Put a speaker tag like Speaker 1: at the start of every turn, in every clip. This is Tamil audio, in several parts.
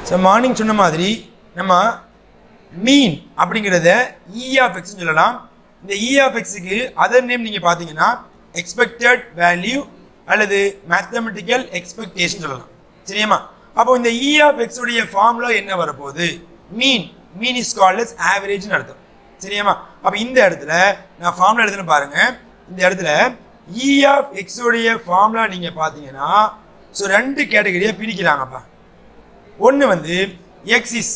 Speaker 1: ஸோ மார்னிங் சொன்ன மாதிரி நம்ம மீன் அப்படிங்கிறத இ ஆஃப் எக்ஸ்னு சொல்லலாம் இந்த இ ஆஃப் எக்ஸுக்கு அதர் நேம் நீங்கள் பார்த்தீங்கன்னா எக்ஸ்பெக்டட் வேல்யூ அல்லது மேத்தமெட்டிக்கல் எக்ஸ்பெக்டேஷன் சொல்லலாம் சரியாமா அப்போ இந்த இ ஆஃப் எக்ஸ் உடைய ஃபார்முலா என்ன வரப்போகுது mean mean is called as ஆவரேஜ்னு அர்த்தம் சரியாமா அப்போ இந்த இடத்துல நான் ஃபார்முலா எழுதுன்னு பாருங்க இந்த இடத்துல இ ஆஃப் எக்ஸ் உடைய ஃபார்முலா நீங்கள் பார்த்தீங்கன்னா ஸோ ரெண்டு கேட்டகரியாக பிரிக்கிறாங்கப்பா ஒன்று வந்து X is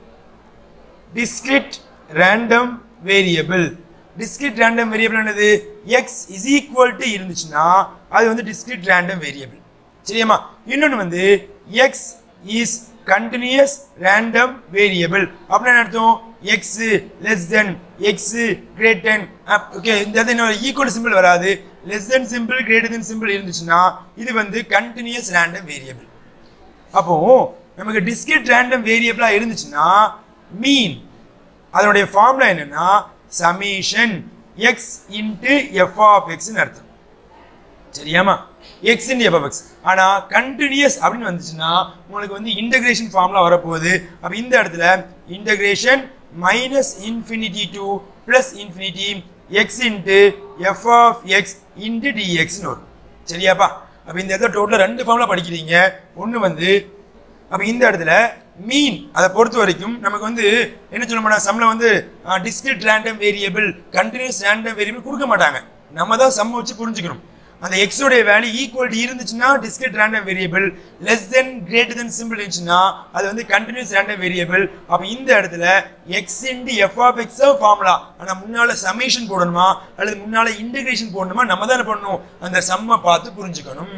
Speaker 1: discrete random variable discrete random variable என்னது x is equal to இருந்துச்சுன்னா அது வந்து discrete random variable சரியாமா இன்னொன்று வந்து x is continuous random variable அப்படின்னா என்ன அர்த்தம் x less than x greater than okay இந்த இடத்துல என்ன ஈக்குவல் சிம்பிள் வராது less than symbol greater than symbol இருந்துச்சுன்னா இது வந்து கண்டினியூஸ் ரேண்டம் வேரியபிள் அப்போ நமக்கு டிஸ்கிரிட் ரேண்டம் வேரியபிளா இருந்துச்சுன்னா மீன் அதனுடைய ஃபார்முலா என்னன்னா summation X into F of எக்ஸ்னு அர்த்தம் சரியாமா X into F of X ஆனால் கண்டினியூஸ் அப்படின்னு வந்துச்சுன்னா உங்களுக்கு வந்து இன்டகிரேஷன் ஃபார்முலா வரப்போகுது அப்போ இந்த இடத்துல integration minus infinity to plus infinity X into F of X into டிஎக்ஸ்னு வரும் சரியாப்பா அப்போ இந்த இடத்துல டோட்டலாக ரெண்டு ஃபார்முலா படிக்கிறீங்க ஒன்று வந்து அப்போ இந்த இடத்துல மீன் அதை பொறுத்த வரைக்கும் நமக்கு வந்து என்ன சொல்ல மாட்டாங்க சம்மில் வந்து discrete random variable continuous random variable கொடுக்க மாட்டாங்க நம்ம தான் சம் வச்சு புரிஞ்சுக்கணும் அந்த எக்ஸோடைய வேல்யூ ஈக்குவல் இருந்துச்சுன்னா discrete random variable less than greater than symbol இருந்துச்சுன்னா அது வந்து கண்டினியூஸ் ரேண்டம் வேரியபிள் அப்போ இந்த இடத்துல X into F of X formula ஆனால் முன்னால சமேஷன் போடணுமா அல்லது முன்னால இன்டகிரேஷன் போடணுமா நம்ம தான் என்ன பண்ணணும் அந்த சம்மை பார்த்து புரிஞ்சுக்கணும்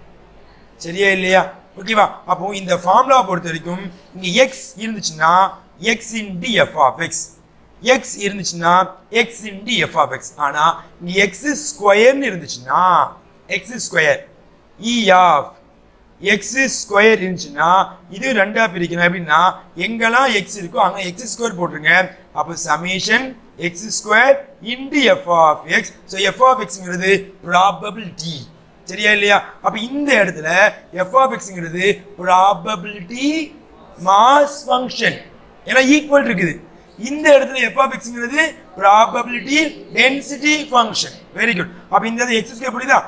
Speaker 1: சரியா இல்லையா ஓகேவா அப்போ இந்த ஃபார்முலாவை பொறுத்த வரைக்கும் இங்க எக்ஸ் இருந்துச்சுன்னா X into F of X X இருந்துச்சுன்னா X into F of X ஆனா இங்க எக்ஸ் ஸ்கொயர்னு இருந்துச்சுன்னா X square E of X square இருந்துச்சுன்னா இது ரெண்டா பிரிக்கணும் எப்படின்னா எங்கெல்லாம் எக்ஸ் இருக்கோ அங்க எக்ஸ் ஸ்கொயர் போட்டுருங்க அப்போ summation X square into F of X so F of எக்ஸ்ங்கிறது ப்ராபபிலிட்டி சரியா இல்லையா அப்ப இந்த இடத்துல எஃப் ஆஃப் எக்ஸ்ங்கிறது ப்ராபபிலிட்டி மாஸ் ஃபங்க்ஷன் ஏன்னா ஈக்குவல் இருக்குது இந்த இடத்துல எஃப் ஆஃப் எக்ஸ்ங்கிறது probability density function very good அப்ப இந்த இடத்துல எக்ஸ் ஸ்கொயர் புரியுதா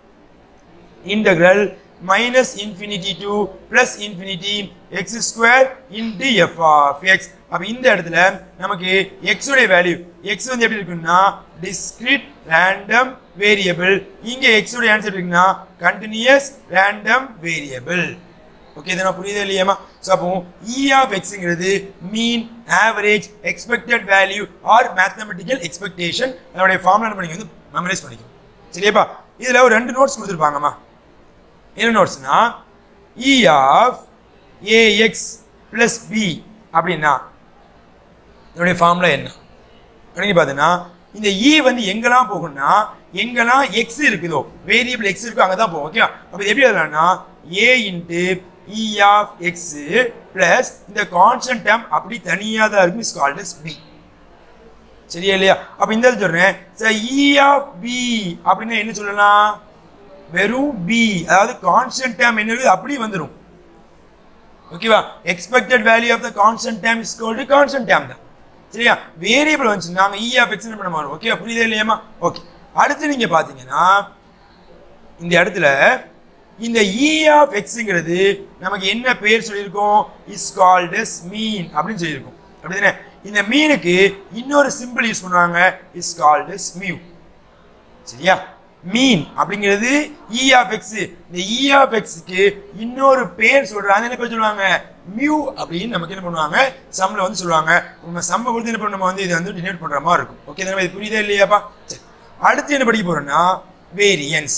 Speaker 1: integral minus infinity to plus infinity x square into f of x அப்ப இந்த இடத்துல நமக்கு x உடைய வேல்யூ x வந்து எப்படி இருக்குன்னா discrete random variable இங்க x உடைய ஆன்சர் இருக்குன்னா continuous random variable ஓகே இதை நான் புரியுதா இல்லையாமா ஸோ அப்போ இ ஆஃப் எக்ஸுங்கிறது mean average expected value or mathematical expectation அதனுடைய ஃபார்முலா பண்ணி வந்து மெமரைஸ் பண்ணிக்கணும் சரியாப்பா இதில் ஒரு ரெண்டு நோட்ஸ் கொடுத்துருப்பாங்கம்மா என்ன நோட்ஸ்னா E of AX plus B அப்படின்னா இதனுடைய ஃபார்முலா என்ன அப்படின்னு பார்த்தீங்கன்னா இந்த இ வந்து எங்கெல்லாம் போகும்னா எங்கெல்லாம் எக்ஸ் இருக்குதோ வேரியபிள் எக்ஸ் இருக்கோ அங்கே தான் போகும் ஓகே அப்போ இது எப்படி எழுதலாம்னா A into E of X plus இந்த கான்ஸ்டன்ட் டேம் அப்படி தனியாக தான் இருக்கும் இஸ் கால்ட் எஸ் பி சரியா இல்லையா அப்போ இந்த இடத்துல சொல்றேன் சார் இ ஆஃப் பி அப்படின்னா என்ன சொல்லலாம் வெறும் பி அதாவது கான்ஸ்டன்ட் டேம் என்ன இருக்குது அப்படி வந்துடும் ஓகேவா expected value of the constant term is called constant term தான் சரியா வேரியபிள் வந்துச்சு நாங்கள் இ ஆஃப் எக்ஸ் பண்ண மாறோம் ஓகே புரியுதா இல்லையாமா ஓகே அடுத்து நீங்க பாத்தீங்கன்னா இந்த இடத்துல இந்த இ ஆஃப் எக்ஸுங்கிறது நமக்கு என்ன பேர் சொல்லியிருக்கோம் இஸ் கால்ட் எஸ் மீன் அப்படின்னு சொல்லியிருக்கோம் அப்படிதானே இந்த மீனுக்கு இன்னொரு சிம்பிள் யூஸ் பண்ணுவாங்க இஸ் கால்ட் எஸ் மியூ சரியா மீன் அப்படிங்கிறது இ ஆஃப் எக்ஸ் இந்த இ ஆஃப் எக்ஸ்க்கு இன்னொரு பேர் சொல்றாங்க என்ன பேர் சொல்லுவாங்க மியூ அப்படின்னு நமக்கு என்ன பண்ணுவாங்க சம்ல வந்து சொல்லுவாங்க நம்ம சம்ம பொறுத்து என்ன பண்ண நம்ம வந்து இதை வந்து டினேட் பண்ற மாதிரி இருக்கும் ஓகே நம்ம இது புரியுதா இல்லையாப்பா சரி அடுத்து என்ன படிக்க போறோம்னா வேரியன்ஸ்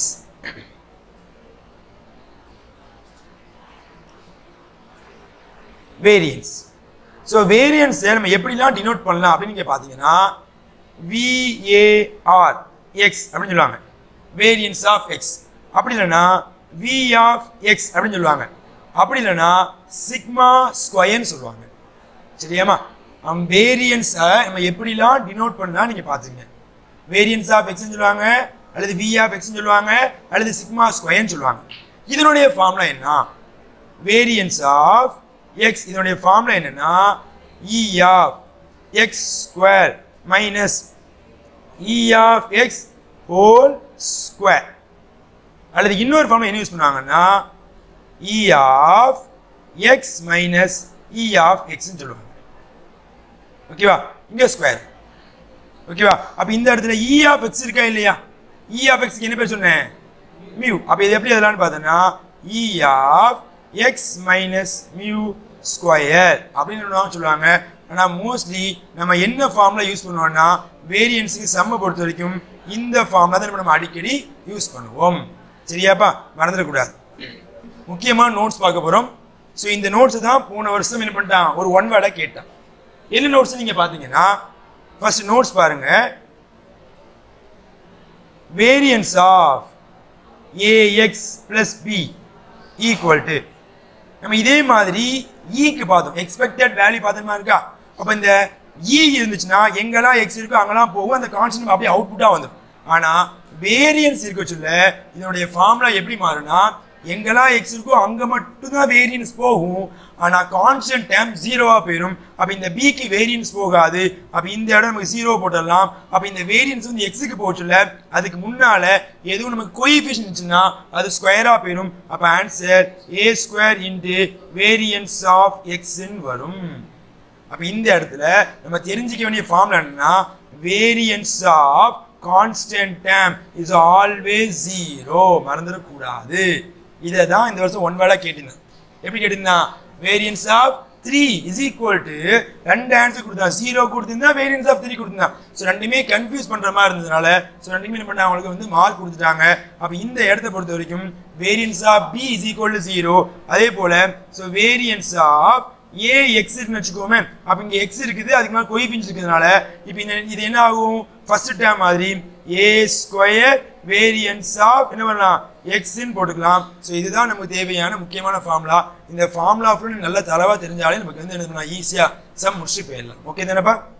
Speaker 1: வேரியன்ஸ் ஸோ வேரியன்ஸை நம்ம எப்படிலாம் டினோட் பண்ணலாம் அப்படின்னு நீங்கள் பார்த்தீங்கன்னா விஏஆர் எக்ஸ் அப்படின்னு சொல்லுவாங்க வேரியன்ஸ் ஆஃப் எக்ஸ் அப்படி இல்லைன்னா வி ஆஃப் எக்ஸ் அப்படின்னு சொல்லுவாங்க அப்படி இல்லைன்னா சிக்மா ஸ்கொயர்னு சொல்லுவாங்க சரியாமா வேரியன்ஸை நம்ம எப்படிலாம் டினோட் பண்ணலாம் நீங்கள் பார்த்துங்க வேரியன்ஸ் ஆஃப் எக்ஸ்னு சொல்லுவாங்க அல்லது வி ஆஃப் எக்ஸ்னு சொல்லுவாங்க அல்லது சிக்மா ஸ்கொயர்னு சொல்லுவாங்க இதனுடைய ஃபார்முலா என்ன வேரியன்ஸ் ஆஃப் எக்ஸ் இதனுடைய ஃபார்முலா என்னன்னா E of X square minus E of X whole square அல்லது இன்னொரு ஃபார்முலா என்ன யூஸ் பண்ணுவாங்கன்னா E of X minus E of எக்ஸ்ன்னு சொல்லுவாங்க ஓகேவா இங்க ஸ்கொயர் ஓகேவா அப்ப இந்த இடத்துல இ ஆஃப் எக்ஸ் இருக்கா இல்லையா இ ஆஃப் எக்ஸ்க்கு என்ன பேர் சொன்னேன் மியூ அப்ப இது எப்படி எழுதலாம்னு பார்த்தோன்னா E of X minus mu square அப்படின்னு சொல்லுவாங்க ஆனா மோஸ்ட்லி நம்ம என்ன ஃபார்ம்ல யூஸ் பண்ணுவோம்னா வேரியன்ஸுக்கு செம்ம பொறுத்த வரைக்கும் இந்த ஃபார்ம்ல தான் நம்ம அடிக்கடி யூஸ் பண்ணுவோம் சரியாப்பா மறந்துடக்கூடாது முக்கியமான நோட்ஸ் பார்க்க போறோம் ஸோ இந்த நோட்ஸ் தான் போன வருஷம் என்ன பண்ணிட்டான் ஒரு ஒன் வேர்டா கேட்டான் என்ன நோட்ஸ் நீங்க பாத்தீங்கன்னா ஃபர்ஸ்ட் நோட்ஸ் பாருங்க variance of A X plus B equal to நம்ம இதே மாதிரி ஈக்கு பார்த்தோம் எக்ஸ்பெக்டட் வேல்யூ பார்த்தோமா இருக்கா அப்போ இந்த இ இருந்துச்சுன்னா எங்கெல்லாம் எக்ஸ் இருக்கோ அங்கெல்லாம் போகும் அந்த கான்ஸ்டன்ட் அப்படியே அவுட்புட்டாக வந்துடும் ஆனால் வேரியன்ஸ் இருக்க சொல்ல இதனுடைய ஃபார்முலா எப்படி மாறும்னா எங்கெல்லாம் எக்ஸ் இருக்கோ அங்கே மட்டும்தான் வேரியன்ஸ் போகும் ஆனால் கான்ஸ்டன்ட் டைம் ஜீரோவாக போயிடும் அப்போ இந்த பிக்கு வேரியன்ஸ் போகாது அப்போ இந்த இடம் நமக்கு ஜீரோ போட்டுடலாம் அப்போ இந்த வேரியன்ஸ் வந்து எக்ஸுக்கு போச்சுல அதுக்கு முன்னால எதுவும் நமக்கு கோயிஃபிஷன் இருந்துச்சுன்னா அது ஸ்கொயராக போயிடும் அப்போ answer A square into variance of எக்ஸ்ன்னு வரும் அப்போ இந்த இடத்துல நம்ம தெரிஞ்சுக்க வேண்டிய ஃபார்முலா என்னன்னா variance of constant term is always zero மறந்துடக்கூடாது இதை தான் இந்த வருஷம் ஒன் வேர்டாக கேட்டிருந்தேன் எப்படி கேட்டிருந்தான் variance of three is equal to ரெண்டு ஆன்சர் கொடுத்தா ஜீரோ கொடுத்திருந்தா வேரியன்ஸ் ஆஃப் த்ரீ கொடுத்திருந்தான் ஸோ ரெண்டுமே கன்ஃபியூஸ் பண்ற மாதிரி இருந்ததுனால ஸோ ரெண்டுமே என்ன பண்ண அவங்களுக்கு வந்து மார்க் கொடுத்துட்டாங்க அப்போ இந்த இடத்த பொறுத்த வரைக்கும் variance of B is equal to zero அதே போல so variance of A X இருக்குன்னு வச்சுக்கோமே அப்போ இங்கே எக்ஸ் இருக்குது அதுக்கு மேலே கொய்ஃபின்ஸ் இருக்கிறதுனால இப்போ இந்த இது என்ன ஆகும் ஃபர்ஸ்ட் டேம் மாதிரி ஏ ஸ்கொயர் வேரியன்ஸ் ஆஃப் என்ன பண்ணலாம் எக்ஸ்ன்னு போட்டுக்கலாம் ஸோ இதுதான் நமக்கு தேவையான முக்கியமான ஃபார்முலா இந்த ஃபார்முலா ஃபுல் நல்லா தரவாக தெரிஞ்சாலே நமக்கு வந்து என்ன பண்ணலாம் ஈஸியாக சம் முடிச்சு போயிடலாம் ஓகே தானேப்பா